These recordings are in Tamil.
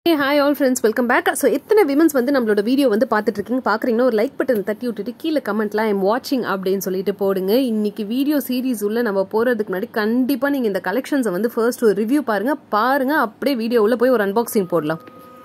ஹே hi all friends welcome back so எத்தனை விமன்ஸ் வந்து நம்மளோட வீடியோ வந்து பார்த்துட்டு இருக்கீங்க பார்க்குறீங்கன்னா ஒரு லைக் பட்டன் தட்டி விட்டுட்டு கீழே கமெண்ட்லாம் ஐம் வாட்சிங் அப்படின்னு சொல்லிட்டு போடுங்க இன்னைக்கு வீடியோ சீரிஸ் உள்ள நம்ம போகிறதுக்கு முன்னாடி கண்டிப்பாக நீங்கள் இந்த கலெக்ஷன்ஸை வந்து ஃபர்ஸ்ட் ஒரு ரிவ்யூ பாருங்கள் பாருங்கள் அப்படியே வீடியோ உள்ள போய் ஒரு அன்பாக்சிங் போடலாம்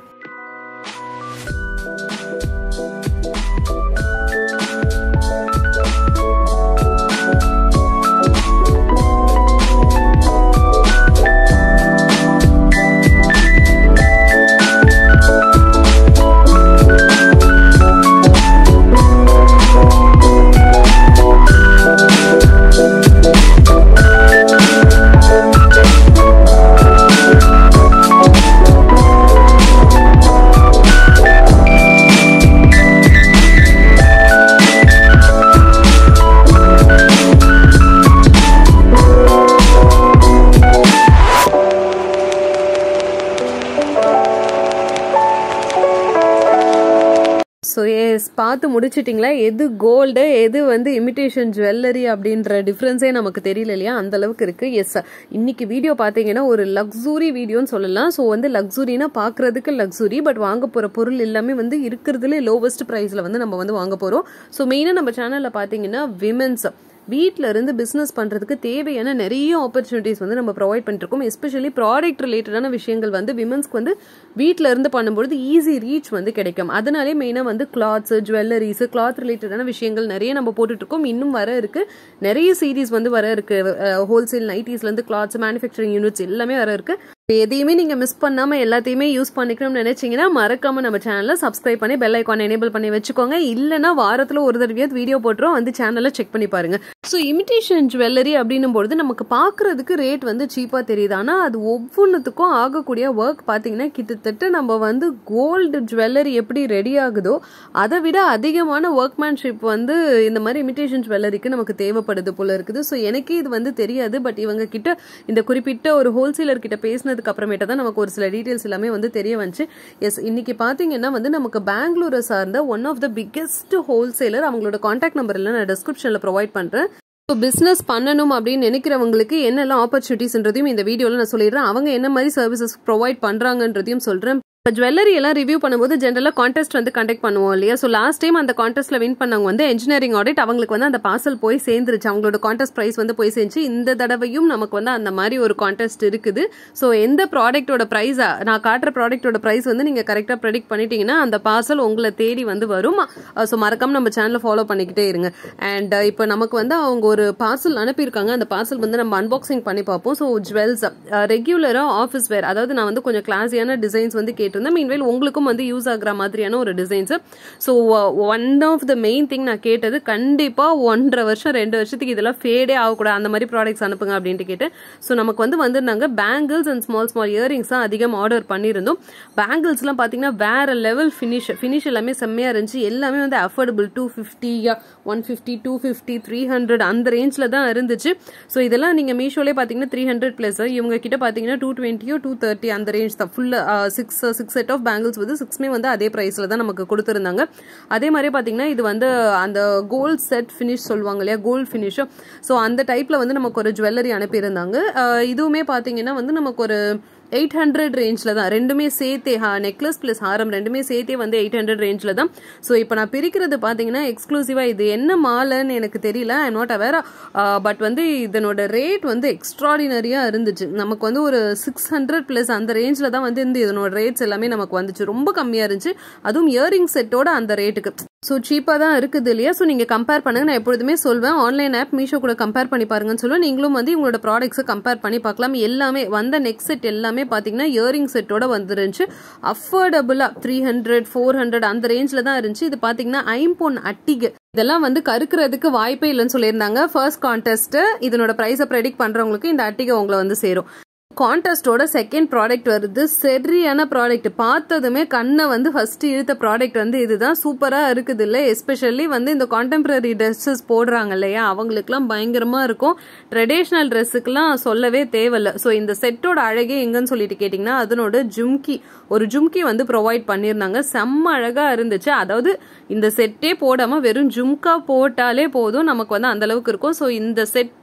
ஸோ எஸ் பார்த்து முடிச்சிட்டிங்களா எது கோல்டு எது வந்து இமிடேஷன் ஜுவல்லரி அப்படின்ற டிஃப்ரென்ஸே நமக்கு தெரியல இல்லையா அந்த அளவுக்கு இருக்கு எஸ் இன்னைக்கு வீடியோ பார்த்தீங்கன்னா ஒரு லக்ஸுரி வீடியோன்னு சொல்லலாம் ஸோ வந்து லக்ஸுரினா பார்க்கறதுக்கு லக்ஸுரி பட் வாங்க போகிற பொருள் எல்லாமே வந்து இருக்கிறதுல லோவஸ்ட் ப்ரைஸில் வந்து நம்ம வந்து வாங்க போகிறோம் ஸோ மெயினாக நம்ம சேனலில் பார்த்தீங்கன்னா விமென்ஸ் வீட்டில் இருந்து பிஸ்னஸ் பண்ணுறதுக்கு தேவையான நிறைய ஆப்பர்ச்சுனிட்டிஸ் வந்து நம்ம ப்ரொவைட் பண்ணிருக்கோம் எஸ்பெஷலி ப்ராடக்ட் ரிலேட்டடான விஷயங்கள் வந்து விமன்ஸ்க்கு வந்து வீட்டில் இருந்து பண்ணும்பொழுது ஈஸி ரீச் வந்து கிடைக்கும் அதனாலே மெயினாக வந்து கிளாத்ஸ் ஜுவல்லரிஸ் கிளாத் ரிலேட்டடான விஷயங்கள் நிறைய நம்ம போட்டுட்ருக்கோம் இன்னும் வர இருக்கு நிறைய சீரீஸ் வந்து வர இருக்கு ஹோல்சேல் நைட்டிஸ்லேருந்து கிளாத்ஸ் மேனுஃபேக்சரிங் யூனிட்ஸ் எல்லாமே வர இருக்கு எதையுமே நீங்க மிஸ் பண்ணாம எல்லாத்தையுமே யூஸ் பண்ணிக்கணும்னு நினைச்சீங்கன்னா மறக்காம நம்ம சேனலை சப்ஸ்கிரைப் பண்ணி பெல் ஐக்கான் எனேபிள் பண்ணி வச்சுக்கோங்க இல்லைன்னா வாரத்துல ஒரு தடவையாவது வீடியோ போட்டுரும் வந்து சேனலை செக் பண்ணி பாருங்க ஸோ இமிடேஷன் ஜுவல்லரி அப்படின்னும் பொழுது நமக்கு பார்க்கறதுக்கு ரேட் வந்து சீப்பா தெரியுது ஆனா அது ஒவ்வொன்றுத்துக்கும் ஆகக்கூடிய ஒர்க் பார்த்தீங்கன்னா கிட்டத்தட்ட நம்ம வந்து கோல்டு ஜுவல்லரி எப்படி ரெடி ஆகுதோ அதை விட அதிகமான ஒர்க்மேன்ஷிப் வந்து இந்த மாதிரி இமிடேஷன் ஜுவல்லரிக்கு நமக்கு தேவைப்படுது போல இருக்குது ஸோ எனக்கே இது வந்து தெரியாது பட் இவங்க கிட்ட இந்த குறிப்பிட்ட ஒரு ஹோல்சேலர் கிட்ட பேசினது பண்ணதுக்கு அப்புறமேட்டா தான் நமக்கு ஒரு சில டீட்டெயில்ஸ் எல்லாமே வந்து தெரிய வந்துச்சு எஸ் இன்னைக்கு பாத்தீங்கன்னா வந்து நமக்கு பெங்களூரை சார்ந்த one of the biggest wholesaler அவங்களோட கான்டாக்ட் நம்பர் எல்லாம் நான் டிஸ்கிரிப்ஷன்ல ப்ரொவைட் பண்றேன் ஸோ பிஸ்னஸ் பண்ணணும் அப்படின்னு நினைக்கிறவங்களுக்கு என்னெல்லாம் ஆப்பர்ச்சுனிட்டிஸ்ன்றதையும் இந்த வீடியோவில் நான் சொல்லிடுறேன் அவங்க என்ன மாதிரி சர்வீசஸ் ப்ரொவைட் பண்ணுறாங்கன்றதையும் சொல்கிறேன் இப்போ ஜுவல்லரி எல்லாம் ரிவ்யூ பண்ணும்போது ஜென்ரலாக கான்டெஸ்ட் வந்து கண்டக்ட் பண்ணுவோம் இல்லையா ஸோ லாஸ்ட் டைம் அந்த கான்டெஸ்ட்ல வின் பண்ணவங்க வந்து இன்ஜினியரிங் ஆடிட் அவங்களுக்கு வந்து அந்த பார்சல் போய் சேர்ந்துருச்சு அவங்களோட கான்டெஸ்ட் ப்ரைஸ் வந்து போய் சேர்ந்துச்சு இந்த தடவையும் நமக்கு வந்து அந்த மாதிரி ஒரு கான்டெஸ்ட் இருக்குது ஸோ எந்த ப்ராடக்ட்டோட ப்ரைஸ் நான் காட்டுற ப்ராடக்ட்டோட ப்ரைஸ் வந்து நீங்கள் கரெக்டாக ப்ரெடிக்ட் பண்ணிட்டீங்கன்னா அந்த பார்சல் உங்களை தேடி வந்து வரும் ஸோ மறக்காம நம்ம சேனலை ஃபாலோ பண்ணிக்கிட்டே இருங்க அண்ட் இப்போ நமக்கு வந்து அவங்க ஒரு பார்சல் அனுப்பியிருக்காங்க அந்த பார்சல் வந்து நம்ம அன்பாக்சிங் பண்ணி பார்ப்போம் ஸோ ஜுவல்ஸ் ரெகுலராக ஆஃபீஸ் வேர் அதாவது நான் வந்து கொஞ்சம் கிளாஸியான டிசைன்ஸ் வந்து கேட்டிருந்தேன் மீன்வேல் உங்களுக்கும் வந்து யூஸ் ஆகிற மாதிரியான ஒரு designs so one of the main thing நான் கேட்டது கண்டிப்பாக ஒன்றரை வருஷம் ரெண்டு வருஷத்துக்கு இதெல்லாம் ஃபேடே ஆகக்கூடாது அந்த மாதிரி ப்ராடக்ட்ஸ் அனுப்புங்க அப்படின்ட்டு கேட்டேன் ஸோ நமக்கு வந்து வந்திருந்தாங்க bangles and small small earrings தான் அதிகமாக ஆர்டர் பண்ணியிருந்தோம் பேங்கிள்ஸ்லாம் பார்த்தீங்கன்னா வேற லெவல் ஃபினிஷ் ஃபினிஷ் எல்லாமே செம்மையாக இருந்துச்சு எல்லாமே வந்து affordable two fifty one fifty two fifty three hundred அந்த ரேஞ்சில் தான் இருந்துச்சு ஸோ இதெல்லாம் நீங்கள் மீஷோலே பார்த்தீங்கன்னா த்ரீ ஹண்ட்ரட் ப்ளஸ் இவங்க கிட்ட பார்த்தீங்கன்னா டூ டுவெண்ட்டியோ டூ தேர்ட்டி அந்த ரேஞ்ச் தான் ஃபுல்லாக six six set of bangles வந்து சிக்ஸ்மே வந்து அதே ப்ரைஸில் தான் நமக்கு கொடுத்துருந்தாங்க அதே மாதிரி பார்த்தீங்கன்னா இது வந்து அந்த கோல்ட் செட் ஃபினிஷ் சொல்லுவாங்க இல்லையா கோல்ட் ஃபினிஷ் ஸோ அந்த டைப்பில் வந்து நமக்கு ஒரு ஜுவல்லரி அனுப்பியிருந்தாங்க இதுவுமே பார்த்தீங்கன்னா வந்து நமக்கு ஒரு எயிட் ஹண்ட்ரட் ரேஞ்சில் தான் ரெண்டுமே சேர்த்தே ஹா நெக்லஸ் ப்ளஸ் ஹாரம் ரெண்டுமே சேர்த்தே வந்து எயிட் ஹண்ட்ரட் ரேஞ்சில் தான் ஸோ இப்போ நான் பிரிக்கிறது பார்த்தீங்கன்னா எக்ஸ்க்ளூசிவாக இது என்ன மாலைன்னு எனக்கு தெரியல ஐ நாட் அவேர் பட் வந்து இதனோட ரேட் வந்து எக்ஸ்ட்ராடினரியாக இருந்துச்சு நமக்கு வந்து ஒரு சிக்ஸ் ஹண்ட்ரட் ப்ளஸ் அந்த ரேஞ்சில் தான் வந்து இந்த இதனோட ரேட்ஸ் எல்லாமே நமக்கு வந்துச்சு ரொம்ப கம்மியாக இருந்துச்சு அதுவும் இயரிங் செட்டோட அந்த ரேட்டுக்கு ஸோ சீப்பாக தான் இருக்குது இல்லையா ஸோ நீங்கள் கம்பேர் பண்ணுங்க நான் எப்பொழுதுமே சொல்வேன் ஆன்லைன் ஆப் மீஷோ கூட கம்பேர் பண்ணி பாருங்கன்னு சொல்லுவேன் நீங்களும் வந்து உங்களோட ப்ராடக்ட்ஸை கம்பேர் பண்ணி பார்க்கலாம் எல்லாமே வந்த நெக் செட் எல்லாமே பார்த்தீங்கன்னா இயரிங் செட்டோட வந்துருந்துச்சு அஃபோர்டபுளாக த்ரீ ஹண்ட்ரட் ஃபோர் ஹண்ட்ரட் அந்த ரேஞ்சில் தான் இருந்துச்சு இது பார்த்தீங்கன்னா ஐம்பொன் அட்டிகை இதெல்லாம் வந்து கருக்கிறதுக்கு வாய்ப்பே இல்லைன்னு சொல்லியிருந்தாங்க ஃபர்ஸ்ட் கான்டெஸ்ட் இதனோட ப்ரைஸை ப்ரெடிக்ட் பண்ணுறவங்களுக்கு இந்த அட்டிகை உங்களை வந்து சேரும் கான்டெஸ்டோட செகண்ட் ப்ராடக்ட் வருது சரியான ப்ராடக்ட் பார்த்ததுமே கண்ணை வந்து ஃபர்ஸ்ட் இழுத்த ப்ராடக்ட் வந்து இதுதான் சூப்பராக இருக்குது இல்லை எஸ்பெஷலி வந்து இந்த கான்டெம்பரரி ட்ரெஸ்ஸஸ் போடுறாங்க இல்லையா அவங்களுக்குலாம் பயங்கரமாக இருக்கும் ட்ரெடிஷ்னல் ட்ரெஸ்ஸுக்கெல்லாம் சொல்லவே தேவையில்ல ஸோ இந்த செட்டோட அழகே எங்கன்னு சொல்லிட்டு கேட்டிங்கன்னா அதனோட ஜும்கி ஒரு ஜும்கி வந்து ப்ரொவைட் பண்ணியிருந்தாங்க செம்ம அழகாக இருந்துச்சு அதாவது இந்த செட்டே போடாமல் வெறும் ஜும்கா போட்டாலே போதும் நமக்கு வந்து அந்த அளவுக்கு இருக்கும் ஸோ இந்த செட்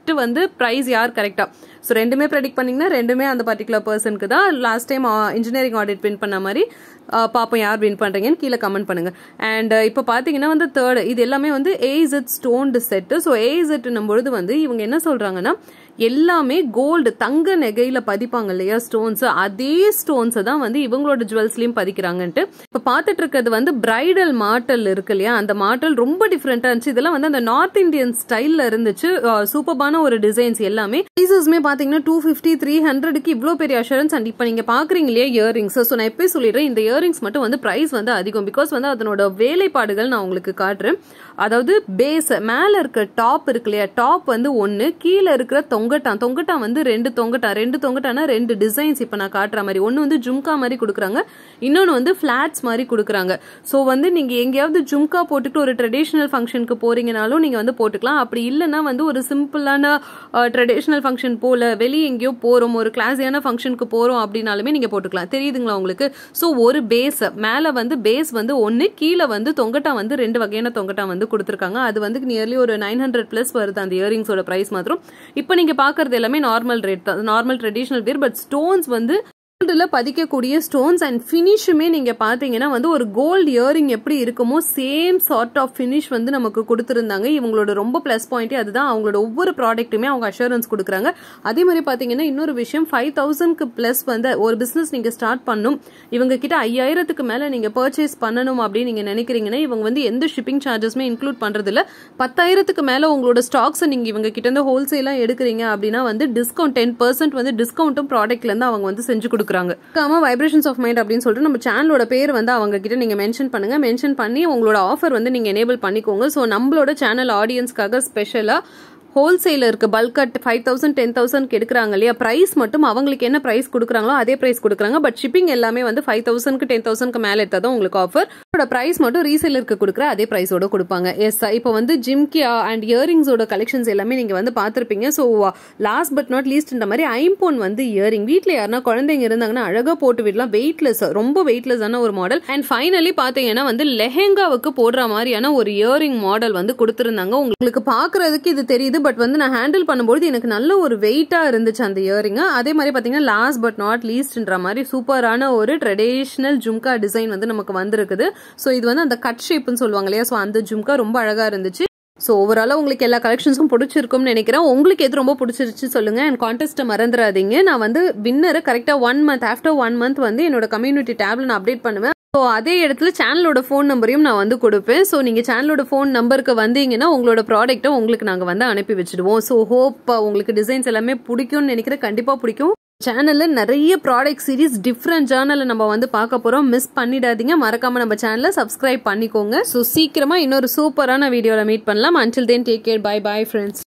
பெஸ்ட் வந்து ப்ரைஸ் யார் கரெக்டா ஸோ ரெண்டுமே ப்ரெடிக்ட் பண்ணிங்கன்னா ரெண்டுமே அந்த பர்டிகுலர் பர்சனுக்கு தான் last time engineering audit win பண்ண மாதிரி பார்ப்போம் யார் வின் பண்ணுறீங்கன்னு கீழே கமெண்ட் பண்ணுங்க அண்ட் இப்போ பார்த்தீங்கன்னா வந்து தேர்ட் இது எல்லாமே வந்து ஏஇசட் ஸ்டோன்டு செட்டு ஸோ ஏஇசட்னும் பொழுது வந்து இவங்க என்ன சொல்கிறாங்கன்னா எல்லாமே கோல்டு தங்க நெகையில பதிப்பாங்க இல்லையா ஸ்டோன்ஸ் அதே ஸ்டோன்ஸை தான் வந்து இவங்களோட ஜுவல்ஸ்லயும் பதிக்கிறாங்கன்ட்டு இப்போ பார்த்துட்டு இருக்கிறது வந்து பிரைடல் மாட்டல் இருக்கு இல்லையா அந்த மாட்டல் ரொம்ப டிஃப்ரெண்டா இருந்துச்சு இதெல்லாம் வந்து அந்த நார்த் இந்தியன் ஸ்டைல்ல இருந்துச்சு சூப்பர்பான ஒரு டிசைன்ஸ் எல்லாமே ப்ரைசஸ்மே பாத்தீங்கன்னா டூ ஃபிஃப்டி த்ரீ ஹண்ட்ரடுக்கு இவ்வளோ பெரிய அஷூரன்ஸ் அண்ட் இப்போ நீங்க பாக்குறீங்க இல்லையா இயரிங்ஸ் ஸோ நான் எப்பயும் சொல்லிடுறேன் இந்த இயரிங்ஸ் மட்டும் வந்து பிரைஸ் வந்து அதிகம் பிகாஸ் வந்து அதனோட வேலைப்பாடுகள் நான் உங்களுக்கு காட்டுறேன் அதாவது பேஸ் மேல இருக்க டாப் இருக்கு இல்லையா டாப் வந்து ஒன்னு கீழே இருக்கிற தொங்கட்டான் தொங்கட்டான் வந்து ரெண்டு தொங்கட்டான் ரெண்டு தொங்கட்டானா ரெண்டு டிசைன்ஸ் இப்போ நான் காட்டுற மாதிரி ஒன்னு வந்து ஜும்கா மாதிரி கொடுக்குறாங்க இன்னொன்னு வந்து ஃபிளாட்ஸ் மாதிரி கொடுக்குறாங்க ஸோ வந்து நீங்க எங்கேயாவது ஜும்கா போட்டுட்டு ஒரு ட்ரெடிஷ்னல் ஃபங்க்ஷனுக்கு போறீங்கனாலும் நீங்க வந்து போட்டுக்கலாம் அப்படி இல்லைன்னா வந்து ஒரு சிம்பிளான ட்ரெடிஷ்னல் ஃபங்க்ஷன் போல வெளியே எங்கேயோ போறோம் ஒரு கிளாஸியான ஃபங்க்ஷனுக்கு போறோம் அப்படின்னாலுமே நீங்க போட்டுக்கலாம் தெரியுதுங்களா உங்களுக்கு ஸோ ஒரு பேஸ் மேல வந்து பேஸ் வந்து ஒன்னு கீழே வந்து தொங்கட்டா வந்து ரெண்டு வகையான தொங்கட்டா வந்து கொடுத்துருக்காங்க அது வந்து நியர்லி ஒரு நைன் ஹண்ட்ரட் பிளஸ் வருது அந்த இயரிங்ஸோட பிரைஸ் மாத்திரம் இப்போ நீங்க பாக்குறது எல்லாமே நார்மல் ரேட் தான் normal traditional wear but stones வந்து கோல்டில் பதிக்கக்கூடிய ஸ்டோன்ஸ் அண்ட் ஃபினிஷுமே நீங்கள் பார்த்தீங்கன்னா வந்து ஒரு கோல்டு இயரிங் எப்படி இருக்குமோ சேம் சார்ட் ஆஃப் ஃபினிஷ் வந்து நமக்கு கொடுத்துருந்தாங்க இவங்களோட ரொம்ப ப்ளஸ் பாயிண்ட்டே அதுதான் அவங்களோட ஒவ்வொரு ப்ராடக்ட்டுமே அவங்க அஷூரன்ஸ் கொடுக்குறாங்க அதே மாதிரி பார்த்தீங்கன்னா இன்னொரு விஷயம் ஃபைவ் தௌசண்ட்க்கு ப்ளஸ் வந்து ஒரு பிஸ்னஸ் நீங்கள் ஸ்டார்ட் பண்ணும் இவங்க கிட்ட ஐயாயிரத்துக்கு மேலே நீங்கள் பர்ச்சேஸ் பண்ணணும் அப்படின்னு நீங்கள் நினைக்கிறீங்கன்னா இவங்க வந்து எந்த ஷிப்பிங் சார்ஜஸ்மே இன்க்ளூட் பண்ணுறதில்ல பத்தாயிரத்துக்கு மேலே உங்களோட ஸ்டாக்ஸை நீங்கள் இவங்க கிட்ட இருந்து ஹோல்சேலாக எடுக்கிறீங்க அப்படின்னா வந்து டிஸ்கவுண்ட் டென் பர்சன்ட் வந்து டிஸ்கவுண்ட்டும் ப்ராடக்ட்லேருந்து அவங்க வந்து செஞ்சு கொடுக்குறாங்க கொடுக்குறாங்க வைப்ரேஷன்ஸ் ஆஃப் மைண்ட் அப்படின்னு சொல்லிட்டு நம்ம சேனலோட பேர் வந்து அவங்க கிட்ட நீங்க மென்ஷன் பண்ணுங்க மென்ஷன் பண்ணி உங்களோட ஆஃபர் வந்து நீங்க எனேபிள் பண்ணிக்கோங்க ஸோ நம்மளோட சேனல் ஆடியன்ஸ்க்காக ஸ்பெஷலா ஹோல்சேலருக்கு bulk at five thousand ten தௌசண்ட்க்கு எடுக்கிறாங்க இல்லையா ப்ரைஸ் மட்டும் அவங்களுக்கு என்ன ப்ரைஸ் கொடுக்குறாங்களோ அதே ப்ரைஸ் கொடுக்குறாங்க பட் ஷிப்பிங் எல்லாமே வந்து ஃபைவ் தௌசண்ட்க்கு டென் தௌசண்ட்க்கு மேலே எடுத்தால் தான் உங்களுக்கு ஆஃபர் அதோட ப்ரைஸ் மட்டும் ரீசேலருக்கு கொடுக்குற அதே ப்ரைஸோட கொடுப்பாங்க எஸ் இப்போ வந்து ஜிம்கியா அண்ட் இயரிங்ஸோட கலெக்ஷன்ஸ் எல்லாமே நீங்கள் வந்து பார்த்துருப்பீங்க so last but not least இந்த மாதிரி ஐம்போன் வந்து இயரிங் வீட்டில் யாருன்னா குழந்தைங்க இருந்தாங்கன்னா அழகாக போட்டு விடலாம் வெயிட்லெஸ் ரொம்ப வெயிட்லெஸ்ஸான ஒரு மாடல் அண்ட் ஃபைனலி பார்த்தீங்கன்னா வந்து லெஹெங்காவுக்கு போடுற மாதிரியான ஒரு இயரிங் மாடல் வந்து கொடுத்துருந்தாங்க உங்களுக்கு பார்க்கறதுக்கு இது தெரியுது பட் வந்து நான் ஹேண்டில் பண்ணும்போது எனக்கு நல்ல ஒரு வெயிட்டா இருந்துச்சு அந்த இயரிங் அதே மாதிரி பாத்தீங்கன்னா லாஸ்ட் பட் நாட் லீஸ்ட்ன்ற மாதிரி சூப்பரான ஒரு ட்ரெடிஷ்னல் ஜும்கா டிசைன் வந்து நமக்கு வந்திருக்குது ஸோ இது வந்து அந்த கட் ஷேப்னு சொல்லுவாங்க இல்லையா ஸோ அந்த ஜும்கா ரொம்ப அழகா இருந்துச்சு ஸோ ஓவராலாக உங்களுக்கு எல்லா கலெக்ஷன்ஸும் பிடிச்சிருக்கும்னு நினைக்கிறேன் உங்களுக்கு எது ரொம்ப பிடிச்சிருச்சு சொல்லுங்க அண்ட் கான்டெஸ்ட்டை மறந்துடாதீங்க நான் வந்து வின்னரை கரெக்டாக one month after one month வந்து என்னோட கம்யூனிட்டி டேப்ல நான் அப்டேட் பண்ணுவேன் ஸோ அதே இடத்துல சேனலோட ஃபோன் நம்பரையும் நான் வந்து கொடுப்பேன் ஸோ நீங்கள் சேனலோட ஃபோன் நம்பருக்கு வந்தீங்கன்னா உங்களோட ப்ராடக்ட்டை உங்களுக்கு நாங்கள் வந்து அனுப்பி வச்சுடுவோம் ஸோ ஹோப் உங்களுக்கு டிசைன்ஸ் எல்லாமே பிடிக்கும்னு நினைக்கிறேன் கண்டிப்பாக பிடிக்கும் சேனல்ல நிறைய ப்ராடக்ட் சீரிஸ் டிஃப்ரெண்ட் ஜேர்னல்ல நம்ம வந்து பார்க்க போறோம் மிஸ் பண்ணிடாதீங்க மறக்காம நம்ம சேனலை சப்ஸ்கிரைப் பண்ணிக்கோங்க ஸோ சீக்கிரமா இன்னொரு சூப்பரான வீடியோல மீட் பண்ணலாம் until then take care bye bye friends